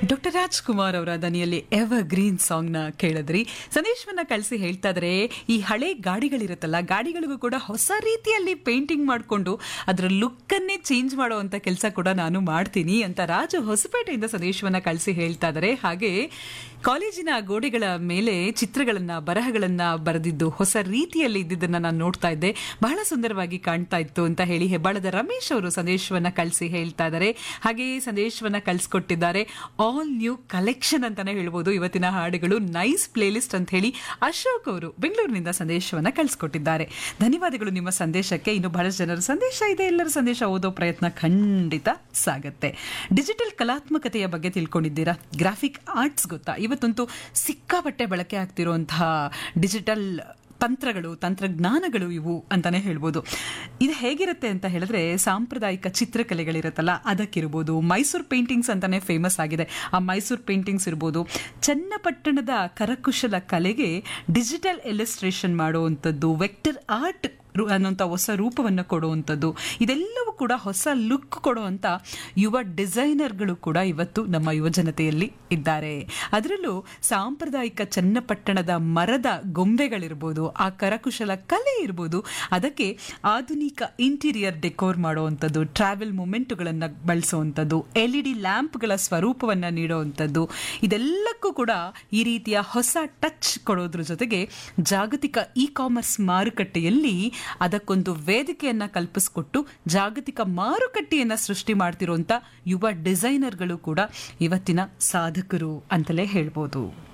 doctor Rajkumar ಅವರ ದನಿಯಲ್ಲಿ ever green song ನ ಕೇಳಿದ್ರಿ ಸಂದೇಶವನ್ನ ಕಳಿಸಿ ಹೇಳ್ತಾ ಇದ್ರೆ ಈ ಹಳೆ ಗಾಡಿಗಳಿರುತ್ತಲ್ಲ ಗಾಡಿಗಳಿಗೂ ಕೂಡ ಹೊಸ ರೀತಿಯಲ್ಲಿ ಪೇಂಟಿಂಗ್ ಮಾಡಿಕೊಂಡು ಅದರ ಲುಕ್ ಅನ್ನೇ ಚೇಂಜ್ ಮಾಡುವಂತ ಕೆಲಸ ಕೂಡ ನಾನು ಮಾಡ್ತೀನಿ ಅಂತ ರಾಜು ಹೊಸಪೇಟೆಯಿಂದ ಸಂದೇಶವನ್ನ ಕಳಿಸಿ ಹೇಳ್ತಾ ಇದ್ದಾರೆ ಹಾಗೆ ಕಾಲೇಜಿನ ಗೋಡೆಗಳ ಮೇಲೆ ಚಿತ್ರಗಳನ್ನ ಬರಹಗಳನ್ನ ಬರೆದಿದ್ದು ಹೊಸ ರೀತಿಯಲ್ಲಿ ಇದ್ದಿದ್ದನ್ನ ನಾನು ನೋಡ್ತಾ ಇದ್ದೆ ಬಹಳ ಸುಂದರವಾಗಿ ಕಾಣ್ತಾ ಇತ್ತು ಅಂತ ಹೇಳಿ ಹೆಬ್ಬಾಳದ ರಮೇಶ್ ಅವರು ಸಂದೇಶವನ್ನ ಕಳಿಸಿ ಹೇಳ್ತಾ ಇದ್ದಾರೆ ಹಾಗೆ ಸಂದೇಶವನ್ನ ಕಳಿಸ್ಕೊಟ್ಟಿದ್ದಾರೆ ಆಲ್ ನ್ಯೂ ಕಲೆಕ್ಷನ್ ಅಂತಾನೆ ಹೇಳ್ಬೋದು ಇವತ್ತಿನ ಹಾಡುಗಳು ನೈಸ್ ಪ್ಲೇಲಿಸ್ಟ್ ಅಂತ ಹೇಳಿ ಅಶೋಕ್ ಅವರು ಬೆಂಗಳೂರಿನಿಂದ ಸಂದೇಶವನ್ನ ಕಳಿಸ್ಕೊಟ್ಟಿದ್ದಾರೆ ಧನ್ಯವಾದಗಳು ನಿಮ್ಮ ಸಂದೇಶಕ್ಕೆ ಇನ್ನು ಬಹಳಷ್ಟು ಜನರ ಸಂದೇಶ ಇದೆ ಎಲ್ಲರ ಸಂದೇಶ ಓದೋ ಪ್ರಯತ್ನ ಖಂಡಿತ ಸಾಗತ್ತೆ ಡಿಜಿಟಲ್ ಕಲಾತ್ಮಕತೆಯ ಬಗ್ಗೆ ತಿಳ್ಕೊಂಡಿದ್ದೀರಾ ಗ್ರಾಫಿಕ್ ಆರ್ಟ್ಸ್ ಗೊತ್ತಾ ಇವತ್ತಂತೂ ಸಿಕ್ಕಾಪಟ್ಟೆ ಬಳಕೆ ಆಗ್ತಿರುವಂತಹ ಡಿಜಿಟಲ್ ತಂತ್ರಗಳು ತಂತ್ರಜ್ಞಾನಗಳು ಇವು ಅಂತಾನೆ ಹೇಳ್ಬೋದು ಇದು ಹೇಗಿರುತ್ತೆ ಅಂತ ಹೇಳಿದ್ರೆ ಸಾಂಪ್ರದಾಯಿಕ ಚಿತ್ರಕಲೆಗಳಿರುತ್ತಲ್ಲ ಅದಕ್ಕಿರ್ಬೋದು ಮೈಸೂರು ಪೇಂಟಿಂಗ್ಸ್ ಅಂತಾನೆ ಫೇಮಸ್ ಆಗಿದೆ ಆ ಮೈಸೂರು ಪೇಂಟಿಂಗ್ಸ್ ಇರ್ಬೋದು ಚನ್ನಪಟ್ಟಣದ ಕರಕುಶಲ ಕಲೆಗೆ ಡಿಜಿಟಲ್ ಇಲಿಸ್ಟ್ರೇಷನ್ ಮಾಡುವಂಥದ್ದು ವೆಕ್ಟರ್ ಆರ್ಟ್ ಅನ್ನೋಂಥ ಹೊಸ ರೂಪವನ್ನು ಕೊಡುವಂಥದ್ದು ಇದೆಲ್ಲವೂ ಕೂಡ ಹೊಸ ಲುಕ್ ಕೊಡುವಂಥ ಯುವ ಡಿಸೈನರ್ಗಳು ಕೂಡ ಇವತ್ತು ನಮ್ಮ ಯುವಜನತೆಯಲ್ಲಿ ಇದ್ದಾರೆ ಅದರಲ್ಲೂ ಸಾಂಪ್ರದಾಯಿಕ ಚನ್ನಪಟ್ಟಣದ ಮರದ ಗೊಂಬೆಗಳಿರ್ಬೋದು ಆ ಕರಕುಶಲ ಕಲೆ ಇರ್ಬೋದು ಅದಕ್ಕೆ ಆಧುನಿಕ ಇಂಟೀರಿಯರ್ ಡೆಕೋರ್ ಮಾಡುವಂಥದ್ದು ಟ್ರಾವೆಲ್ ಮೂಮೆಂಟ್ಗಳನ್ನು ಬಳಸುವಂಥದ್ದು ಎಲ್ ಇ ಡಿ ಲ್ಯಾಂಪ್ಗಳ ಸ್ವರೂಪವನ್ನು ನೀಡುವಂಥದ್ದು ಇದೆಲ್ಲಕ್ಕೂ ಕೂಡ ಈ ರೀತಿಯ ಹೊಸ ಟಚ್ ಕೊಡೋದ್ರ ಜೊತೆಗೆ ಜಾಗತಿಕ ಇ ಕಾಮರ್ಸ್ ಮಾರುಕಟ್ಟೆಯಲ್ಲಿ ಅದಕ್ಕೊಂದು ವೇದಿಕೆಯನ್ನ ಕಲ್ಪಿಸಿಕೊಟ್ಟು ಜಾಗತಿಕ ಮಾರುಕಟ್ಟೆಯನ್ನ ಸೃಷ್ಟಿ ಮಾಡ್ತಿರುವಂತ ಯುವ ಡಿಸೈನರ್ಗಳು ಕೂಡ ಇವತ್ತಿನ ಸಾಧಕರು ಅಂತಲೇ ಹೇಳ್ಬೋದು